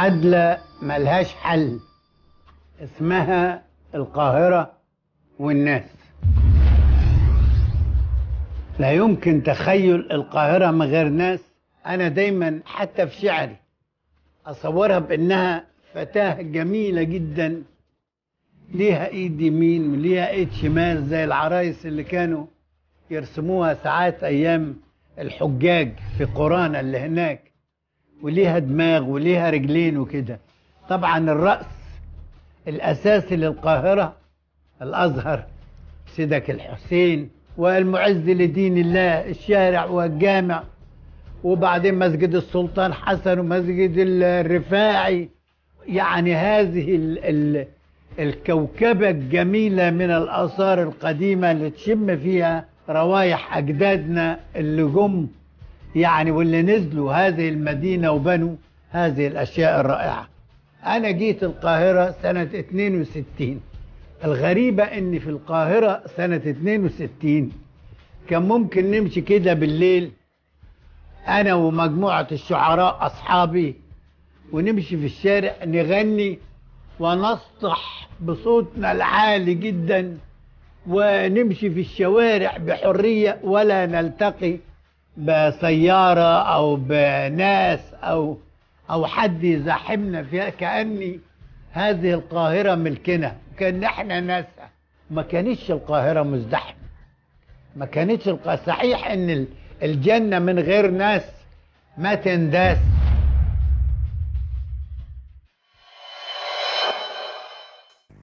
معادلة ملهاش حل اسمها القاهرة والناس لا يمكن تخيل القاهرة من غير ناس أنا دايما حتى في شعري أصورها بأنها فتاة جميلة جدا ليها إيد يمين وليها إيد شمال زي العرايس اللي كانوا يرسموها ساعات أيام الحجاج في قرانا اللي هناك وليها دماغ وليها رجلين وكده طبعا الرأس الأساسي للقاهرة الأزهر سيدك الحسين والمعز لدين الله الشارع والجامع وبعدين مسجد السلطان حسن ومسجد الرفاعي يعني هذه ال ال الكوكبة الجميلة من الآثار القديمة اللي تشم فيها روايح أجدادنا اللي جم يعني واللي نزلوا هذه المدينة وبنوا هذه الأشياء الرائعة أنا جيت القاهرة سنة 62 الغريبة إن في القاهرة سنة 62 كان ممكن نمشي كده بالليل أنا ومجموعة الشعراء أصحابي ونمشي في الشارع نغني ونسطح بصوتنا العالي جدا ونمشي في الشوارع بحرية ولا نلتقي بسيارة أو بناس أو أو حد يزاحمنا فيها كأني هذه القاهرة ملكنا كان احنا ناسها ما كانتش القاهرة مزدحمة ما كانتش القاهرة صحيح ان الجنة من غير ناس ما تنداس